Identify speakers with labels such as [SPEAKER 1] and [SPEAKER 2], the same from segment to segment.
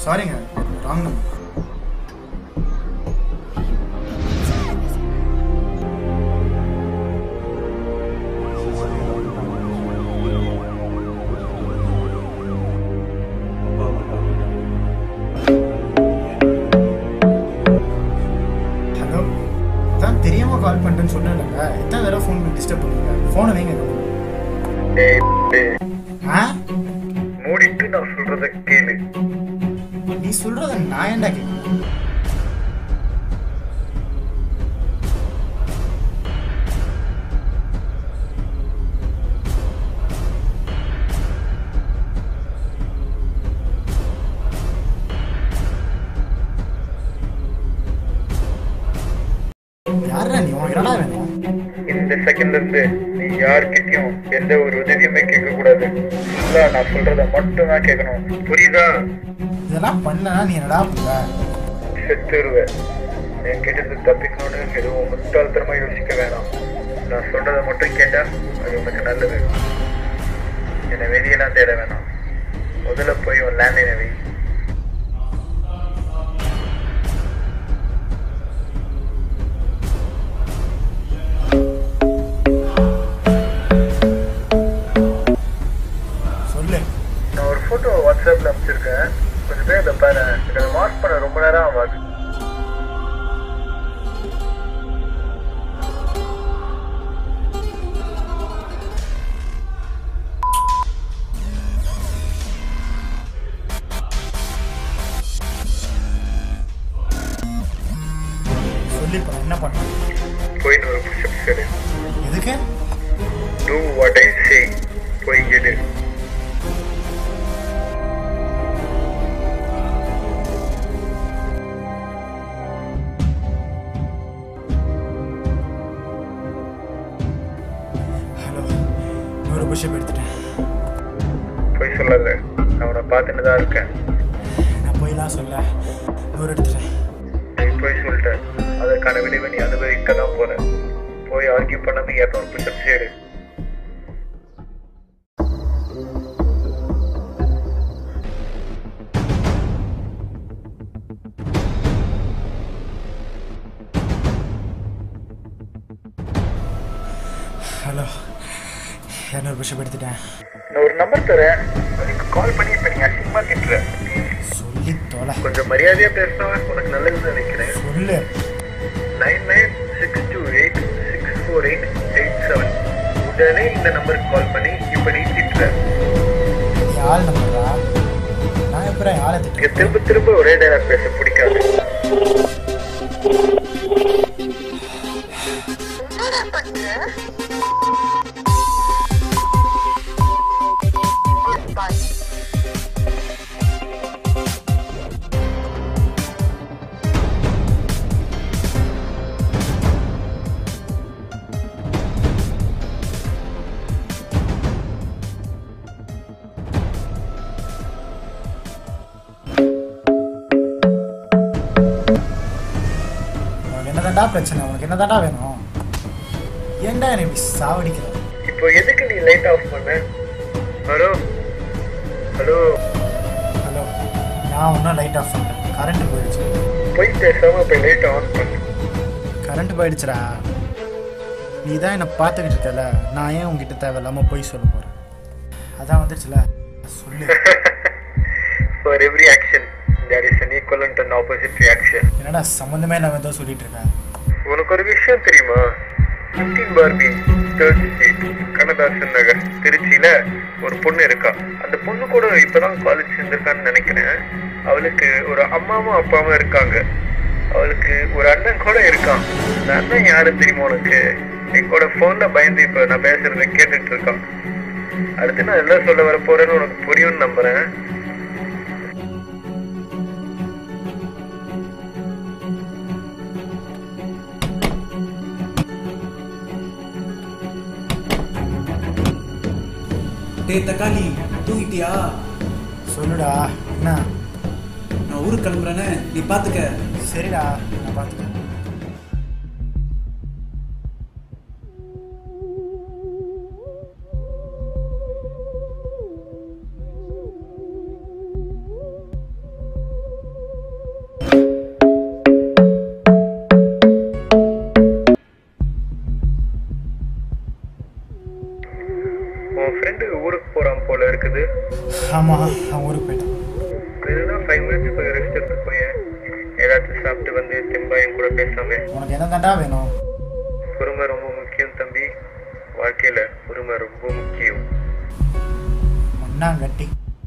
[SPEAKER 1] சாரிங்க wrong number hello தான் தெரியாம கால் பண்ணிட்டேன்னு சொன்னேன்லங்க எத்தனை தடவை ஃபோன் பண்ணி டிஸ்டர்ப் பண்ணுங்க ஃபோனை வைங்க
[SPEAKER 2] டேய், டேய்,
[SPEAKER 1] ஆ
[SPEAKER 2] மூடிட்டு நான் சொல்றத கேளு
[SPEAKER 1] நீ சொல்றத நான் ஏன்டா கேட்கணும் யாரா நீ உனக்கு என்னடா வேணும்
[SPEAKER 2] இந்த செகண்ட்ல இருந்து நீ யார்கிட்டயும் எந்த ஒரு உதவியுமே கேட்க கூடாது ஃபுல்லா நான் சொல்றத மட்டும் தான் கேட்கணும் புரியுதா
[SPEAKER 1] இதெல்லாம் பண்ணனா நீ என்னடா பண்ண
[SPEAKER 2] செத்துருவ என்கிட்ட இருந்து தப்பிக்கணும்னு எதுவும் முட்டாள்தனமா யோசிக்க வேணாம் நான் சொல்றத மட்டும் கேட்டா அது உனக்கு நல்லது என்னை வெளியெல்லாம் தேட வேணாம் முதல்ல போய் உன் லேண்ட்லைனை வை
[SPEAKER 1] சொல்லு
[SPEAKER 2] நான் ஒரு ஃபோட்டோ வாட்ஸ்அப்பில் அனுப்பிச்சிருக்கேன் கொஞ்சம் பேர் இதை பாரு இதை மார்க் பண்ண ரொம்ப நேரம் ஆகாது
[SPEAKER 1] சொல்லி இப்போ நான் என்ன பண்ண
[SPEAKER 2] போய் ஒரு புஷப் எடு
[SPEAKER 1] எதுக்கு
[SPEAKER 2] டூ வாட் ஐ சே போய் எடு
[SPEAKER 1] ஹலோ நூறு புஷப் எடுத்துட்டேன்
[SPEAKER 2] போய் சொல்லல நான் உன்னை பார்த்துட்டு தான் இருக்கேன்
[SPEAKER 1] நான் போயெல்லாம் சொல்ல நூறு எடுத்துட்டேன்
[SPEAKER 2] நீ போய் சொல்லிட்ட அதற்கான விளைவை நீ அனுபவிக்க தான் போற போய் ஆர்கியூ பண்ணது இரநூறு புஷப் எடு
[SPEAKER 1] ஹலோ இரநூறு புஷப் எடுத்துட்டேன்
[SPEAKER 2] நான் ஒரு நம்பர் தரேன் அதுக்கு கால் பண்ணி இப்போ நீ அசிங்கமாக திட்டுற
[SPEAKER 1] சொல்லி தொலை
[SPEAKER 2] கொஞ்சம் மரியாதையாக பேசினா உனக்கு நல்லதுன்னு நினைக்கிறேன்
[SPEAKER 1] சொல்லு
[SPEAKER 2] nine nine six two eight six four eight eight seven உடனே இந்த நம்பருக்கு கால் பண்ணி இப்போ நீ திட்டுற
[SPEAKER 1] யாழ் நம்பரா நான் எப்பறம் யாரை
[SPEAKER 2] இங்க
[SPEAKER 1] திட்டுறேன்
[SPEAKER 2] திரும்ப திரும்ப ஒரே டைலாக் பேச பிடிக்காது
[SPEAKER 3] என்னடா பண்ற பாய்
[SPEAKER 1] உனக்கு என்னதான்டா பிரச்சனை உனக்கு என்னதான்டா வேணும் ஏன்டா என்னை இப்படி சாவடிக்கிற
[SPEAKER 2] இப்போ எதுக்கு நீ லைட் ஆஃப் பண்ண ஹலோ ஹலோ
[SPEAKER 1] ஹலோ நான் ஒன்றும் லைட் ஆஃப் பண்ணுறேன் கரண்ட் போயிடுச்சு
[SPEAKER 2] போய் பேசாம போய் லைட் ஆன் பண்ணு
[SPEAKER 1] கரண்ட் போயிடுச்சுடா நீ தான் என்னை பார்த்துக்கிட்டு இருக்கல நான் ஏன் உங்ககிட்ட தேவையில்லாமல் போய் சொல்ல போகிறேன் அதான் வந்துருச்சுல சொல்லு
[SPEAKER 2] for every action there is an equivalent and opposite reaction
[SPEAKER 1] என்னடா சம்மந்தமே இல்லாமல் ஏதோ சொல்லிட்டு இருக்கேன்
[SPEAKER 2] உனக்கு ஒரு விஷயம் தெரியுமா ஃபிஃப்டீன் பார்பி தேர்ட் ஸ்ட்ரீட் கண்ணதாசன் நகர் திருச்சியில ஒரு பொண்ணு இருக்கா அந்த பொண்ணு கூட இப்பதான் காலேஜ் சேர்ந்திருக்கான்னு நினைக்கிறேன் அவளுக்கு ஒரு அம்மாவும் அப்பாவும் இருக்காங்க அவளுக்கு ஒரு அண்ணன் கூட இருக்கான் அந்த அண்ணன் யாரு தெரியுமா உனக்கு எங்கூட போன்ல பயந்து இப்ப நான் பேசுறத கேட்டுட்டு இருக்கான் அடுத்து நான் என்ன சொல்ல வர போறேன்னு உனக்கு புரியும்னு நம்புறேன்
[SPEAKER 4] டேய் தக்காளி தூங்கிட்டியா
[SPEAKER 1] சொல்லுடா என்ன
[SPEAKER 4] நான் ஊருக்கு கிளம்புறேன்னு நீ பார்த்துக்க
[SPEAKER 1] சரிடா நான் பார்த்துக்கிறேன்
[SPEAKER 2] உன் ஃப்ரெண்டு ஊருக்கு போறான் போல இருக்குது
[SPEAKER 1] ஆமாம் அவன் ஊருக்கு போயிட்டான்
[SPEAKER 2] வேணும்னா ஃபைவ் மினிட்ஸ் போய் ரெஸ்ட் எடுத்து போய் ஏதாச்சும் சாப்பிட்டு வந்து தெம்பா என் கூட பேசாம
[SPEAKER 1] உனக்கு என்ன தாண்டா வேணும்
[SPEAKER 2] பொறுமை ரொம்ப முக்கியம் தம்பி வாழ்க்கையில பொறுமை ரொம்ப முக்கியம்
[SPEAKER 1] மண்ணாங்கட்டி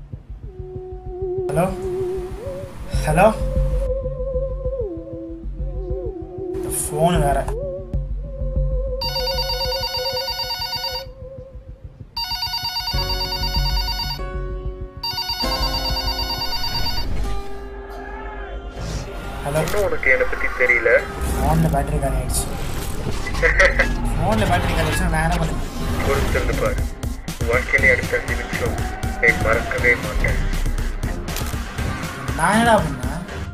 [SPEAKER 1] ஹலோ ஹலோ ஃபோன் வேற ஹலோ
[SPEAKER 2] இன்னும் உனக்கு என்னை பத்தி தெரியல
[SPEAKER 1] ஃபோனில் பேட்டரி காலி ஆயிடுச்சு ஃபோனில் பேட்டரி காலி ஆயிடுச்சுன்னா நான் என்ன பண்ணுவேன்
[SPEAKER 2] பொறுத்திருந்து பாரு வாழ்க்கையில அடுத்த அஞ்சு நிமிஷம் நீ மறக்கவே மாட்டேன்
[SPEAKER 1] நான் என்னடா பண்ணேன்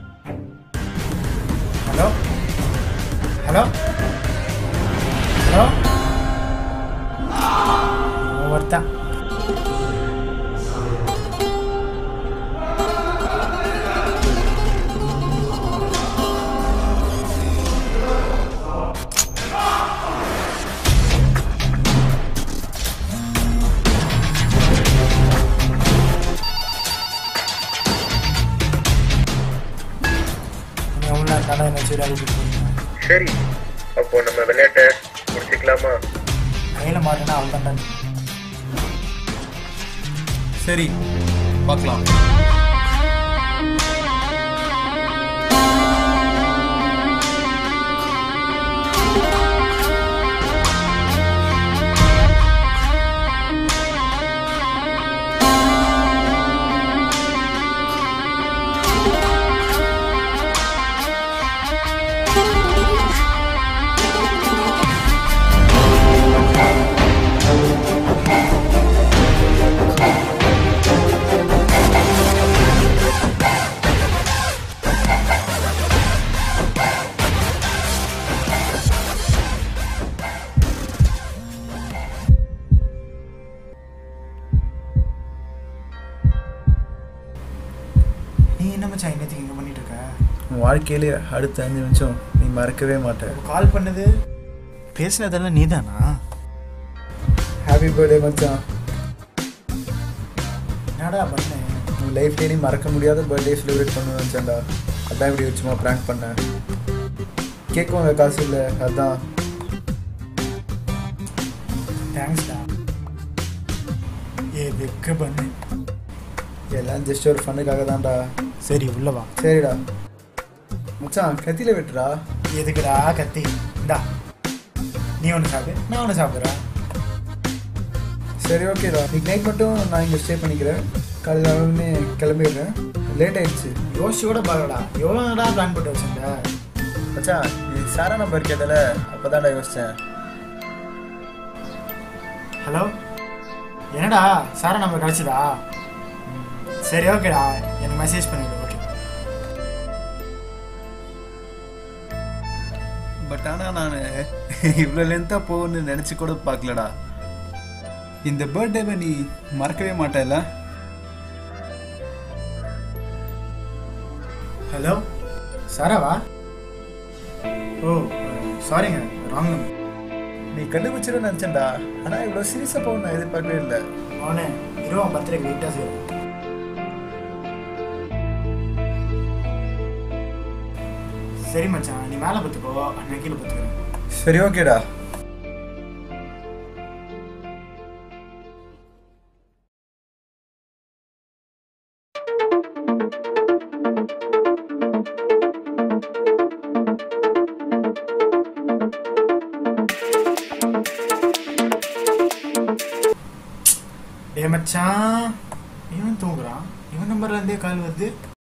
[SPEAKER 1] ஹலோ ஹலோ ஹலோ ஒவ்வொருத்தன் எவ்வளோ நேரம் கடை என்ன விளையாடிட்டு இருக்கீங்க
[SPEAKER 2] சரி அப்போ நம்ம விளையாட்டை முடிச்சுக்கலாமா
[SPEAKER 1] கையில் மாட்டினா அவள் தான்டா
[SPEAKER 4] சரி பார்க்கலாம்
[SPEAKER 1] நீ என்ன மச்சான் என்னத்துக்கு இங்கே பண்ணிட்டு இருக்க
[SPEAKER 5] உன் வாழ்க்கையிலே அடுத்த அஞ்சு நிமிஷம் நீ மறக்கவே மாட்ட
[SPEAKER 1] கால் பண்ணது பேசினதெல்லாம் நீதானா
[SPEAKER 5] ஹாப்பி பர்த்டே மச்சான்
[SPEAKER 1] என்னடா பண்ணேன்
[SPEAKER 5] உன் லைஃப்லேயே நீ மறக்க முடியாத பர்த்டே செலிப்ரேட் பண்ணணும்னு நினச்சேன்டா அதான் இப்படி வச்சுமா ப்ராங்க் பண்ணேன் கேக் வாங்க காசு இல்லை அதான்
[SPEAKER 1] தேங்க்ஸ்டா ஏ வெக்க பண்ணு
[SPEAKER 5] எல்லாம் ஜஸ்ட் ஒரு ஃபன்னுக்காக தான்டா
[SPEAKER 1] சரி உள்ள வா
[SPEAKER 5] சரிடா மச்சான் கத்தியில் விட்டுறா
[SPEAKER 1] எதுக்குடா கத்தி இந்தா நீ ஒன்று சாப்பிடு நான் ஒன்று சாப்பிட்றேன்
[SPEAKER 5] சரி ஓகேடா இன்னைக்கு நைட் மட்டும் நான் இங்கே ஸ்டே பண்ணிக்கிறேன் காலையில் உடனே கிளம்பிடுறேன் லேட் ஆயிடுச்சு
[SPEAKER 1] யோசிச்சு கூட பார்க்கடா எவ்வளோ நேரடா பிளான் போட்டு வச்சிருந்த
[SPEAKER 5] மச்சான் இது சாரா நம்பர் கேட்டல அப்போ தான்டா யோசித்தேன்
[SPEAKER 1] ஹலோ என்னடா சாரா நம்பர் கிடச்சிதா சரி ஓகேடா எனக்கு மெசேஜ் பண்ணிவிடு ஓகே
[SPEAKER 4] பட் ஆனால் நான் இவ்வளோ லென்த்தாக போகும்னு நினச்சி கூட பார்க்கலடா இந்த பர்த்டேவை நீ மறக்கவே மாட்டேல்ல
[SPEAKER 1] ஹலோ சாராவா ஓ சாரிங்க ராங் நம்பர்
[SPEAKER 5] நீ கண்டுபிடிச்சிருன்னு நினச்சேன்டா ஆனால் இவ்வளோ சீரியஸாக போகணும் நான் எதிர்பார்க்கவே இல்லை
[SPEAKER 1] அவனே இருவா பர்த்டேக்கு வெயிட்டாக செய்யும் சரி மச்சான் நீ மேலே பார்த்துக்கோ அண்ணன் கீழே பார்த்துக்கிறேன்
[SPEAKER 5] சரி ஓகேடா
[SPEAKER 1] டே மச்சான் இவன் தூங்குறான் இவன் நம்பர்ல இருந்தே கால் வருது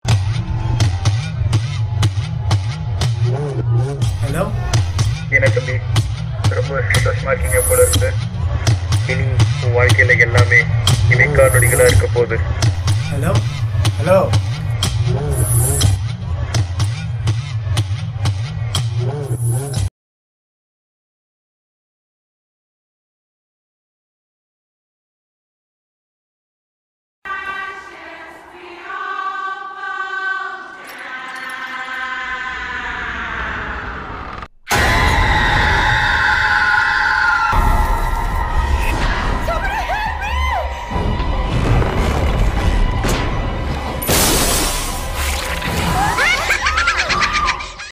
[SPEAKER 1] ஹலோ
[SPEAKER 2] என்ன தம்பி ரொம்ப சந்தோஷமா இருக்கீங்க போல இருக்கு இனி உன் வாழ்க்கையில எல்லாமே இமைக்கா நொடிகளா இருக்க போகுது
[SPEAKER 1] ஹலோ ஹலோ